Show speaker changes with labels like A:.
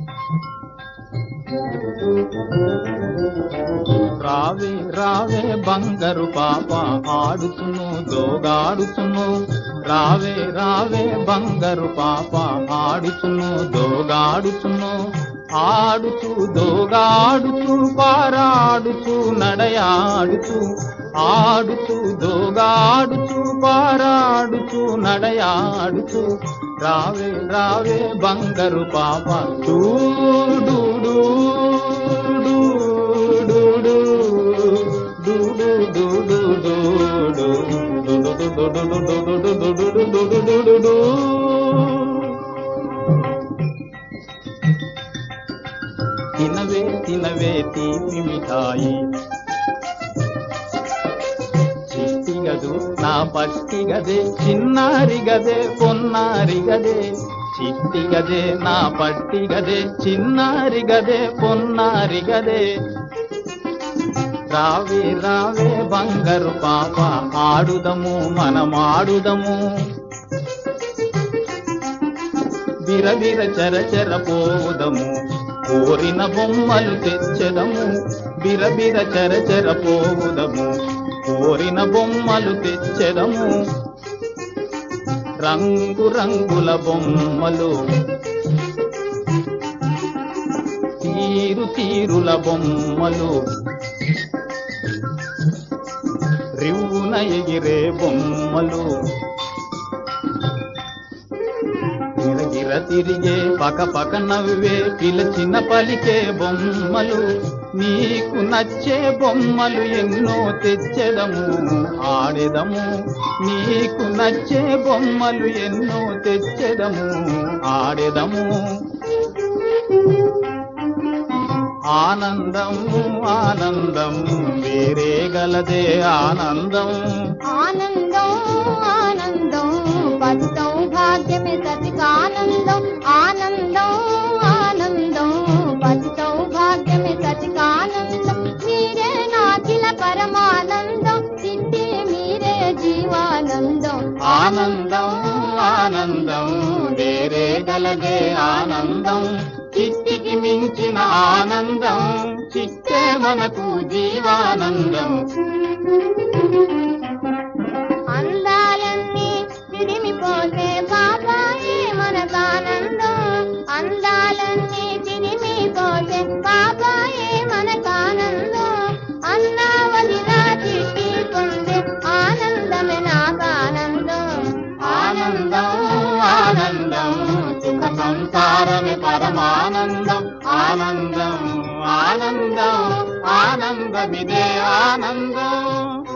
A: రావే రావే బంగారు పాప ఆడుతును దోగాడుతును రావే రావే బంగారు పాప ఆడుతును దోగాడుతును ఆడుతూ దోగాడుతూ పారాడుతూ నడయాడుతూ ఆడుతూ దోగాడుతూ పారాడుతూ నడయాడుతూ రావే రావే బంగారు పాప చూడు తినవే తినవే తీపి మిఠాయి చిట్టిగదు నా పట్టి గదే చిన్నారి గదే పొన్నారి గదే చిట్టి గదే నా పట్టి గదే చిన్నారి గదే పొన్నారి గదే రావే రావే బంగారు పాప ఆడుదము మనమాడుదము బిరబిర చరచర పోవుదము కోరిన బొమ్మలు తెచ్చదము బిరబిర చరచర పోవుదము కోరిన బొమ్మలు తెచ్చదము రంగు రంగుల బొమ్మలు తీరు తీరుల బొమ్మలు రివ్వున ఎగిరే బొమ్మలు గిరగిర తిరిగే పక పక నవ్వే పిలచిన పలికే బొమ్మలు నీకు నచ్చే బొమ్మలు ఎన్నో తెచ్చెదము ఆడెదము నీకు నచ్చే బొమ్మలు ఎన్నో తెచ్చెదము ఆడెదము ఆనందం ఆనందం వేరే గలదే ఆనందం
B: ఆనందం ఆనందం పతి సౌభాగ్యమే సతికానందం ఆనందం ఆనందం పతి సౌభాగ్యమే సతికానందం మీరే నాకిల పరమానందం తింటే మీరే జీవానందం
A: ఆనందం ఆనందం వేరే గలదే ఆనందం చిట్టికి మించిన ఆనందం చిట్టే మనకు జీవానందం
B: అందాలన్నీ తిరిమిపోతే బాబాయే మనకానందం అందాలన్నీ తిరిమిపోతే బాబాయే మనకానందం అన్నా వదిలా చిట్టి పొందే ఆనందమే నాకానందం
A: ఆనందం ఆనందం సుఖ సంసారమే పరమానందం ఆనందం ఆనందం ఆనందమిదే ఆనందం